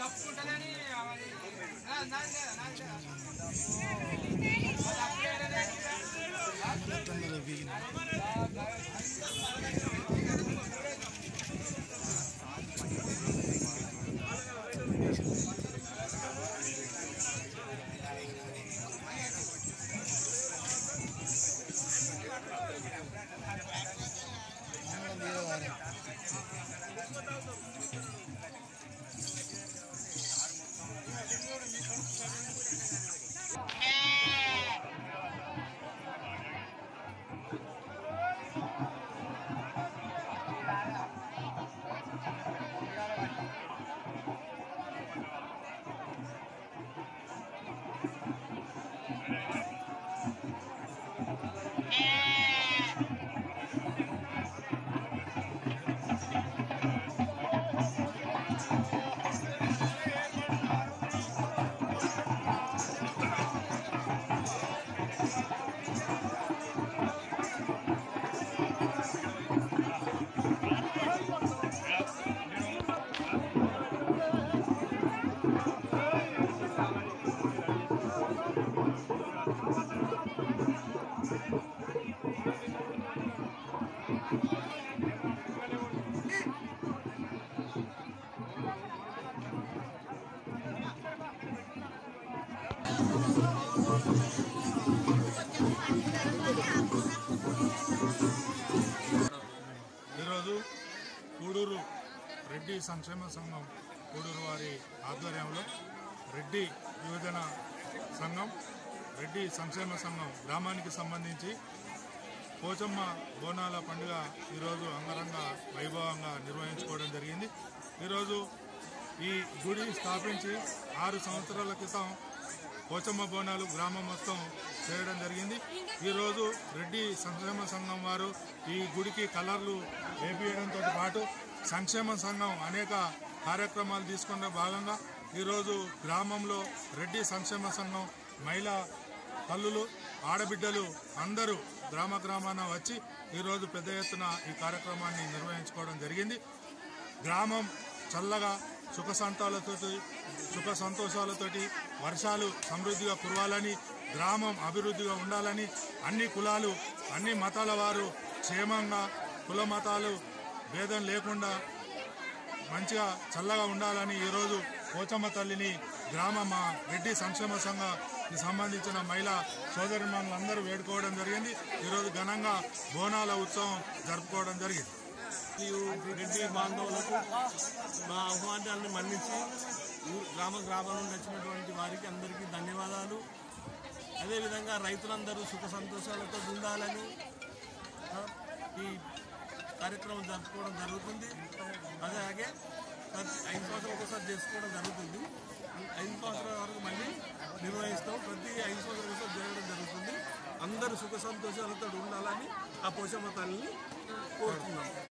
ఆపుకుంటానని అవన్నీ. నా- నాదే, నాదే. అది అప్పుడే ఈరోజు కూడూరు రెడ్డి సంక్షేమ సంఘం కూడూరు వారి ఆధ్వర్యంలో రెడ్డి యువజన సంఘం రెడ్డి సంక్షేమ సంఘం గ్రామానికి సంబంధించి పోచమ్మ బోనాల పండుగ ఈరోజు అంగరంగ వైభవంగా నిర్వహించుకోవడం జరిగింది ఈరోజు ఈ గుడి స్థాపించి ఆరు సంవత్సరాల క్రితం పోచమ్మ బోనాలు గ్రామం మొత్తం చేయడం జరిగింది ఈరోజు రెడ్డి సంక్షేమ సంఘం వారు ఈ గుడికి కలర్లు వేపియడంతో పాటు సంక్షేమ సంఘం అనేక కార్యక్రమాలు తీసుకున్న భాగంగా ఈరోజు గ్రామంలో రెడ్డి సంక్షేమ సంఘం మహిళా తల్లులు ఆడబిడ్డలు అందరూ గ్రామ గ్రామాన వచ్చి ఈరోజు పెద్ద ఎత్తున ఈ కార్యక్రమాన్ని నిర్వహించుకోవడం జరిగింది గ్రామం చల్లగా సుఖ సంతాలతోటి సుఖ సంతోషాలతోటి వర్షాలు సమృద్ధిగా కురవాలని గ్రామం అభివృద్ధిగా ఉండాలని అన్ని కులాలు అన్ని మతాల వారు క్షేమంగా కుల మతాలు భేదం లేకుండా మంచిగా చల్లగా ఉండాలని ఈరోజు పోచమ్మ తల్లిని గ్రామ మా రెడ్డి సంక్షేమ సంఘానికి సంబంధించిన మహిళా సోదరిమణులందరూ వేడుకోవడం జరిగింది ఈరోజు ఘనంగా బోనాల ఉత్సవం జరుపుకోవడం జరిగింది మరియు రెడ్డి బాంధవులకు మా ఆహ్వానాన్ని మన్నించి ఊ- గ్రామ గ్రామం నుండి వచ్చినటువంటి వారికి అందరికీ ధన్యవాదాలు అదేవిధంగా రైతులందరూ సుఖ సంతోషాలతో ఉండాలని ఆ, ఈ కార్యక్రమం జరుపుకోవడం జరుగుతుంది అలాగే ప్రతి ఐదు సంవత్సరాలు ఒకసారి చేసుకోవడం జరుగుతుంది ఐదు సంవత్సరాల వరకు మళ్ళీ నిర్వహిస్తాం ప్రతి ఐదు సంవత్సరాల ఒకసారి జరగడం జరుగుతుంది అందరూ సుఖ సంతోషాలతో ఉండాలని ఆ పోషమ్మ తల్లిని కోరుతున్నాం